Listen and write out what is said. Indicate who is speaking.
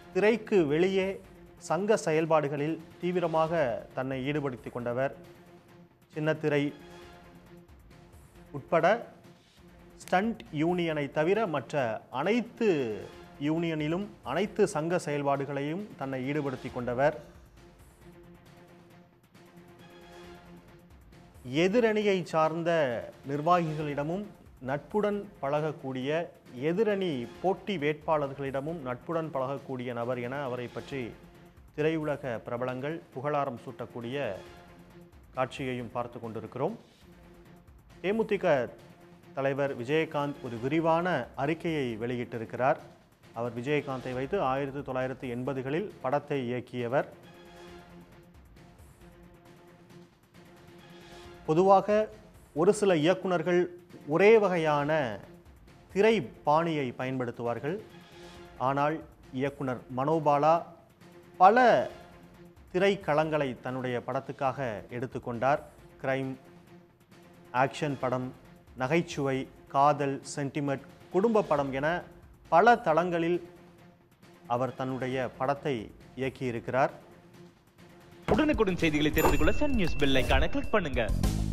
Speaker 1: திரைக்கு வெளியே சங்க செயல்பாடுகளில் தீவிரமாக தன்னை ஈடுபடுத்திக் கொண்டவர் சின்னத்திரை உட்பட ஸ்டண்ட் யூனியனை தவிர மற்ற அனைத்து யூனியனிலும் அனைத்து சங்க செயல்பாடுகளையும் தன்னை ஈடுபடுத்திக் கொண்டவர் எதிரணியை சார்ந்த நிர்வாகிகளிடமும் நட்புடன் பழகக்கூடிய எதிரணி போட்டி வேட்பாளர்களிடமும் நட்புடன் பழகக்கூடிய நபர் என அவரை பற்றி திரையுலக பிரபலங்கள் புகழாரம் சூட்டக்கூடிய காட்சியையும் பார்த்து கொண்டிருக்கிறோம் தேமுதிக தலைவர் விஜயகாந்த் ஒரு விரிவான அறிக்கையை வெளியிட்டிருக்கிறார் அவர் விஜயகாந்தை வைத்து ஆயிரத்தி தொள்ளாயிரத்தி எண்பதுகளில் படத்தை இயக்கியவர் பொதுவாக ஒரு சில இயக்குனர்கள் ஒரே வகையான திரை பாணியை பயன்படுத்துவார்கள் ஆனால் இயக்குனர் மனோபாலா பல திரைக்களங்களை தன்னுடைய படத்துக்காக எடுத்துக்கொண்டார் கிரைம் ஆக்ஷன் படம் நகைச்சுவை காதல் சென்டிமெண்ட் குடும்ப படம் என பல தளங்களில் அவர் தன்னுடைய படத்தை இயக்கியிருக்கிறார்
Speaker 2: உடனுக்குடன் செய்திகளை தெரிந்து கொள்ள சன் நியூஸ் பெல் ஐகானை கிளிக் பண்ணுங்க